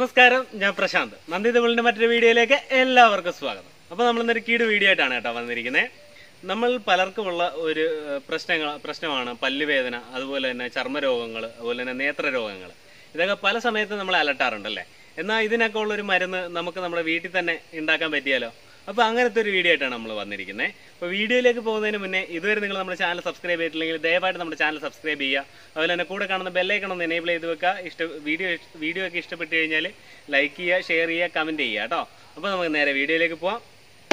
നമസ്കാരം ഞാൻ പ്രശാന്ത് നന്ദി തമിഴിന്റെ മറ്റൊരു വീഡിയോയിലേക്ക് എല്ലാവർക്കും സ്വാഗതം അപ്പോൾ നമ്മൾ ഇന്നൊരു കീട് വീഡിയോ ആയിട്ടാണ് കേട്ടോ വന്നിരിക്കുന്നത് നമ്മൾ പലർക്കുമുള്ള ഒരു ഏഹ്, പ്രശ്നങ്ങൾ പ്രശ്നമാണ് പല്ലുവേദന അതുപോലെ തന്നെ ചർമ്മരോഗങ്ങൾ അതുപോലെ തന്നെ നേത്രരോഗങ്ങൾ ഇതൊക്കെ പല സമയത്തും നമ്മൾ അലട്ടാറുണ്ടല്ലേ എന്നാൽ ഇതിനൊക്കെ ഉള്ള ഒരു മരുന്ന് നമുക്ക് നമ്മുടെ വീട്ടിൽ തന്നെ ഉണ്ടാക്കാൻ പറ്റിയാലോ അപ്പോൾ അങ്ങനത്തെ ഒരു വീഡിയോ ആയിട്ടാണ് നമ്മൾ വന്നിരിക്കുന്നത് അപ്പോൾ വീഡിയോയിലേക്ക് പോകുന്നതിന് മുന്നേ ഇതുവരെ നിങ്ങൾ നമ്മുടെ ചാനൽ സബ്സ്ക്രൈബ് ചെയ്തിട്ടില്ലെങ്കിൽ ദയവായിട്ട് നമ്മുടെ ചാനൽ സബ്സ്ക്രൈബ് ചെയ്യുക അതുപോലെ തന്നെ കൂടെ കാണുന്ന ബെല്ലൈക്കൺ ഒന്ന് എനേബിൾ ചെയ്ത് വെക്കുക ഇഷ്ട വീഡിയോ വീഡിയോ ഒക്കെ ഇഷ്ടപ്പെട്ട് കഴിഞ്ഞാൽ ലൈക്ക് ചെയ്യുക ഷെയർ ചെയ്യുക കമൻറ്റ് ചെയ്യുക കേട്ടോ അപ്പോൾ നമുക്ക് നേരെ വീഡിയോയിലേക്ക് പോവാം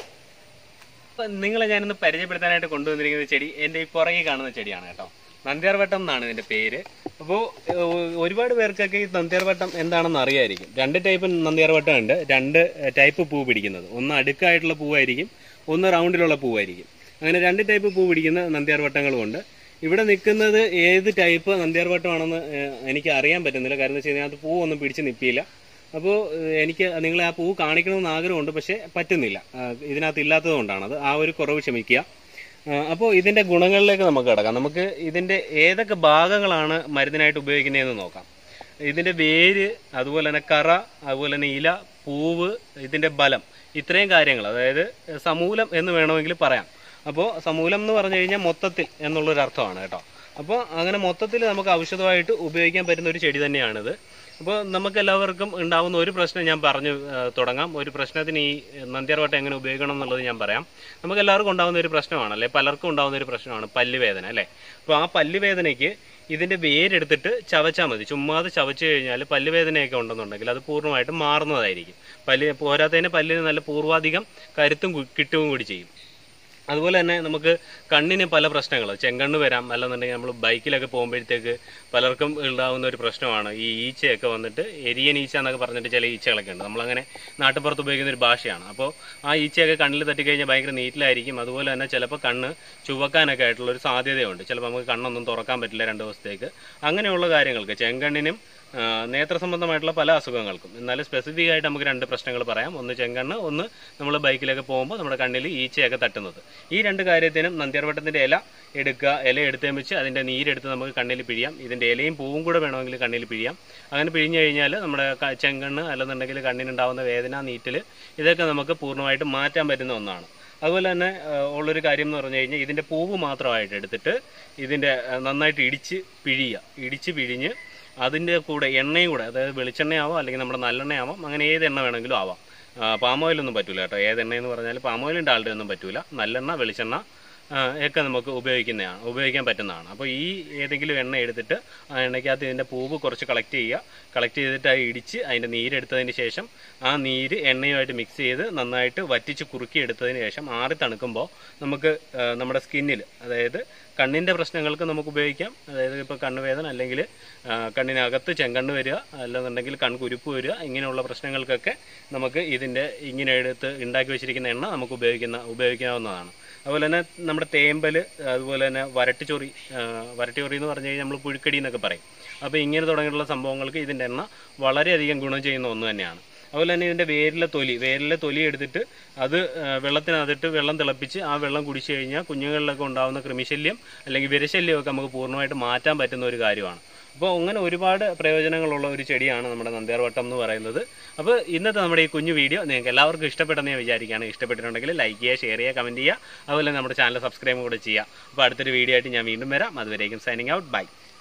അപ്പം നിങ്ങളെ ഞാനിന്ന് പരിചയപ്പെടുത്താനായിട്ട് കൊണ്ടുവന്നിരിക്കുന്ന ചെടി എൻ്റെ ഈ പുറകെ കാണുന്ന ചെടിയാണ് കേട്ടോ നന്ദ്യാർവട്ടം എന്നാണ് ഇതിൻ്റെ പേര് അപ്പോൾ ഒരുപാട് പേർക്കൊക്കെ ഈ നന്ദ്യാർവട്ടം എന്താണെന്ന് അറിയായിരിക്കും രണ്ട് ടൈപ്പ് നന്ദ്യാർവട്ടം ഉണ്ട് രണ്ട് ടൈപ്പ് പൂ പിടിക്കുന്നത് ഒന്ന് അടുക്കായിട്ടുള്ള പൂവായിരിക്കും ഒന്ന് റൗണ്ടിലുള്ള പൂവായിരിക്കും അങ്ങനെ രണ്ട് ടൈപ്പ് പൂ പിടിക്കുന്ന നന്ദ്യാർവട്ടങ്ങളും ഉണ്ട് ഇവിടെ നിൽക്കുന്നത് ഏത് ടൈപ്പ് നന്ദ്യാർവട്ടമാണെന്ന് ഏഹ്, എനിക്ക് അറിയാൻ പറ്റുന്നില്ല കാരണം വെച്ച് കഴിഞ്ഞാൽ അത് പൂവൊന്നും പിടിച്ച് നിൽപ്പിയില്ല അപ്പോൾ എനിക്ക് നിങ്ങളെ ആ പൂ കാണിക്കണമെന്ന് ആഗ്രഹമുണ്ട് പക്ഷേ പറ്റുന്നില്ല ആ, ഇതിനകത്ത് ഇല്ലാത്തത് കൊണ്ടാണ് അത് ആ ഒരു കുറവ് ക്ഷമിക്കുക അപ്പോൾ ഇതിന്റെ ഗുണങ്ങളിലേക്ക് നമുക്ക് കിടക്കാം നമുക്ക് ഇതിന്റെ ഏതൊക്കെ ഭാഗങ്ങളാണ് മരുന്നിനായിട്ട് ഉപയോഗിക്കുന്നതെന്ന് നോക്കാം ഇതിന്റെ വേര് അതുപോലെ തന്നെ കറ അതുപോലെ തന്നെ ഇല പൂവ് ഇതിന്റെ ബലം ഇത്രയും കാര്യങ്ങൾ അതായത് സമൂലം എന്ന് വേണമെങ്കിൽ പറയാം അപ്പോൾ സമൂലം എന്ന് പറഞ്ഞു കഴിഞ്ഞാൽ മൊത്തത്തിൽ എന്നുള്ളൊരു അർത്ഥമാണ് കേട്ടോ അപ്പോൾ അങ്ങനെ മൊത്തത്തിൽ നമുക്ക് ഔഷധമായിട്ട് ഉപയോഗിക്കാൻ പറ്റുന്ന ഒരു ചെടി തന്നെയാണിത് അപ്പോൾ നമുക്ക് എല്ലാവർക്കും ഉണ്ടാവുന്ന ഒരു പ്രശ്നം ഞാൻ പറഞ്ഞു ആ, തുടങ്ങാം ഒരു പ്രശ്നത്തിന് ഈ നന്ദ്യാർവട്ടം എങ്ങനെ ഉപയോഗിക്കണം എന്നുള്ളത് ഞാൻ പറയാം നമുക്ക് എല്ലാവർക്കും ഉണ്ടാവുന്ന ഒരു പ്രശ്നമാണ് അല്ലെ പലർക്കും ഉണ്ടാവുന്ന ഒരു പ്രശ്നമാണ് പല്ലുവേദന അല്ലേ അപ്പോൾ ആ പല്ലുവേദനയ്ക്ക് ഇതിന്റെ വേരെടുത്തിട്ട് ചവച്ചാൽ മതി ചുമ്മാതെ ചവച്ച് കഴിഞ്ഞാൽ പല്ലുവേദനയൊക്കെ ഉണ്ടെന്നുണ്ടെങ്കിൽ അത് പൂർണ്ണമായിട്ടും മാറുന്നതായിരിക്കും പല്ല് പോരാത്തതിന് പല്ലിന് നല്ല പൂർവാധികം കരുത്തും കു- കിട്ടുകയും കൂടി ചെയ്യും അതുപോലെ തന്നെ നമുക്ക് കണ്ണിന് പല പ്രശ്നങ്ങൾ ചെങ്കണ്ണ് വരാം അല്ലെന്നുണ്ടെങ്കിൽ നമ്മൾ ബൈക്കിലൊക്കെ പോകുമ്പോഴത്തേക്ക് പലർക്കും ഉണ്ടാകുന്ന ഒരു പ്രശ്നമാണ് ഈ ഈച്ചയൊക്കെ വന്നിട്ട് എരിയൻ ഈച്ച എന്നൊക്കെ പറഞ്ഞിട്ട് ചില ഈച്ചകളൊക്കെ ഉണ്ട് നമ്മളങ്ങനെ നാട്ടുപുറത്ത് ഉപയോഗിക്കുന്ന ഒരു ഭാഷയാണ് അപ്പോൾ ആ ഈച്ചയൊക്കെ കണ്ണിൽ തട്ടിക്കഴിഞ്ഞാൽ ഭയങ്കര നീറ്റിലായിരിക്കും അതുപോലെ തന്നെ ചിലപ്പോൾ കണ്ണ് ചുവക്കാനൊക്കെ ആയിട്ടുള്ള ഒരു സാധ്യതയുണ്ട് ചിലപ്പോൾ നമുക്ക് കണ്ണൊന്നും തുറക്കാൻ പറ്റില്ല രണ്ട് ദിവസത്തേക്ക് അങ്ങനെയുള്ള കാര്യങ്ങൾക്ക് ചെങ്കണ്ണിനും ആ, നേത്ര സംബന്ധമായിട്ടുള്ള പല അസുഖങ്ങൾക്കും എന്നാലും സ്പെസിഫിക് ആയിട്ട് നമുക്ക് രണ്ട് പ്രശ്നങ്ങൾ പറയാം ഒന്ന് ചെങ്കണ്ണ് ഒന്ന് നമ്മൾ ബൈക്കിലൊക്കെ പോകുമ്പോൾ നമ്മുടെ കണ്ണിൽ ഈച്ചയൊക്കെ തട്ടുന്നത് ഈ രണ്ട് കാര്യത്തിനും നന്ദ്യാർവട്ടത്തിന്റെ ഇല എടുക്കുക ഇല എടുത്തേം വെച്ച് അതിന്റെ നീരെടുത്ത് നമുക്ക് കണ്ണിൽ പിഴിയാം ഇതിന്റെ ഇലയും പൂവും കൂടെ വേണമെങ്കിൽ കണ്ണിൽ പിഴിയാം അങ്ങനെ പിഴിഞ്ഞു കഴിഞ്ഞാൽ നമ്മുടെ ക- ചെങ്കണ്ണ് അല്ലെന്നുണ്ടെങ്കിൽ കണ്ണിനുണ്ടാവുന്ന വേദന നീറ്റൽ ഇതൊക്കെ നമുക്ക് പൂർണ്ണമായിട്ട് മാറ്റാൻ പറ്റുന്ന ഒന്നാണ് അതുപോലെ തന്നെ ആ, ഉള്ളൊരു കാര്യം എന്ന് പറഞ്ഞു കഴിഞ്ഞാൽ ഇതിന്റെ പൂവ് മാത്രമായിട്ട് എടുത്തിട്ട് ഇതിന്റെ ആ, നന്നായിട്ട് ഇടിച്ച് പിഴിയുക ഇടിച്ച് പിഴിഞ്ഞ് അതിൻ്റെ കൂടെ എണ്ണയും കൂടെ അതായത് വെളിച്ചെണ്ണയാവാം അല്ലെങ്കിൽ നമ്മുടെ നല്ലെണ്ണയാവാം അങ്ങനെ ഏത് എണ്ണ വേണമെങ്കിലും ആവാം പാം ഓയിലൊന്നും പറ്റൂല കേട്ടോ ഏത് എണ്ണയെന്ന് പറഞ്ഞാൽ പാം ഓയിലും ഡാൽഡ ഒന്നും പറ്റൂല നല്ലെണ്ണ വെളിച്ചെണ്ണ ആ, ഒക്കെ നമുക്ക് ഉപയോഗിക്കുന്നതാണ് ഉപയോഗിക്കാൻ പറ്റുന്നതാണ് അപ്പോൾ ഈ ഏതെങ്കിലും എണ്ണ എടുത്തിട്ട് ആ എണ്ണയ്ക്കകത്ത് ഇതിൻ്റെ പൂവ് കുറച്ച് കളക്ട് ചെയ്യുക കളക്ട് ചെയ്തിട്ട് അത് ഇടിച്ച് അതിൻ്റെ നീരെടുത്തതിന് ശേഷം ആ നീര് എണ്ണയുമായിട്ട് മിക്സ് ചെയ്ത് നന്നായിട്ട് വറ്റിച്ച് കുറുക്കി എടുത്തതിന് ശേഷം ആറി തണുക്കുമ്പോൾ നമുക്ക് ആ, നമ്മുടെ സ്കിന്നിൽ അതായത് കണ്ണിൻ്റെ പ്രശ്നങ്ങൾക്ക് നമുക്ക് ഉപയോഗിക്കാം അതായത് ഇപ്പോൾ കണ്ണുവേദന അല്ലെങ്കിൽ ആ, കണ്ണിനകത്ത് ചെങ്കണ്ണ് വരിക അല്ലെന്നുണ്ടെങ്കിൽ കൺകുരുപ്പ് വരിക ഇങ്ങനെയുള്ള പ്രശ്നങ്ങൾക്കൊക്കെ നമുക്ക് ഇതിൻ്റെ ഇങ്ങനെ എടുത്ത് ഉണ്ടാക്കി വെച്ചിരിക്കുന്ന എണ്ണ നമുക്ക് ഉപയോഗിക്കുന്ന ഉപയോഗിക്കാവുന്നതാണ് അതുപോലെ തന്നെ നമ്മുടെ തേമ്പൽ അതുപോലെ തന്നെ വരട്ടിച്ചൊറി ആ, വരട്ടിച്ചൊറി എന്ന് പറഞ്ഞു കഴിഞ്ഞാൽ നമ്മൾ പുഴുക്കടി എന്നൊക്കെ പറയും അപ്പോൾ ഇങ്ങനെ തുടങ്ങിയിട്ടുള്ള സംഭവങ്ങൾക്ക് ഇതിൻ്റെ എണ്ണ വളരെയധികം ഗുണം ചെയ്യുന്ന ഒന്ന് തന്നെയാണ് അതുപോലെ തന്നെ ഇതിൻ്റെ വേരിലെ തൊലി വേരിലെ തൊലി എടുത്തിട്ട് അത് ആ, വെള്ളത്തിനകത്തിട്ട് വെള്ളം തിളപ്പിച്ച് ആ വെള്ളം കുടിച്ചു കഴിഞ്ഞാൽ കുഞ്ഞുങ്ങളിലൊക്കെ ഉണ്ടാകുന്ന കൃമിശല്യം അല്ലെങ്കിൽ വിരശല്യമൊക്കെ നമുക്ക് പൂർണ്ണമായിട്ട് മാറ്റാൻ പറ്റുന്ന ഒരു കാര്യമാണ് അപ്പോൾ അങ്ങനെ ഒരുപാട് പ്രയോജനങ്ങളുള്ള ഒരു ചെടിയാണ് നമ്മുടെ നന്ദ്യാർവട്ടം എന്ന് പറയുന്നത് അപ്പോൾ ഇന്നത്തെ നമ്മുടെ ഈ കുഞ്ഞു വീഡിയോ നിങ്ങൾക്ക് എല്ലാവർക്കും ഇഷ്ടപ്പെട്ടെന്ന് ഞാൻ വിചാരിക്കുകയാണ് ഇഷ്ടപ്പെട്ടിട്ടുണ്ടെങ്കിൽ ലൈക്ക് ചെയ്യുക ഷെയർ ചെയ്യുക കമൻറ്റ് ചെയ്യുക അതുപോലെ നമ്മുടെ ചാനൽ സബ്സ്ക്രൈബ് കൂടെ ചെയ്യുക അപ്പോൾ അടുത്തൊരു വീഡിയോ ആയിട്ട് ഞാൻ വീണ്ടും വരാം അതുവരേക്കും സൈനിങ് ഔട്ട് ബൈ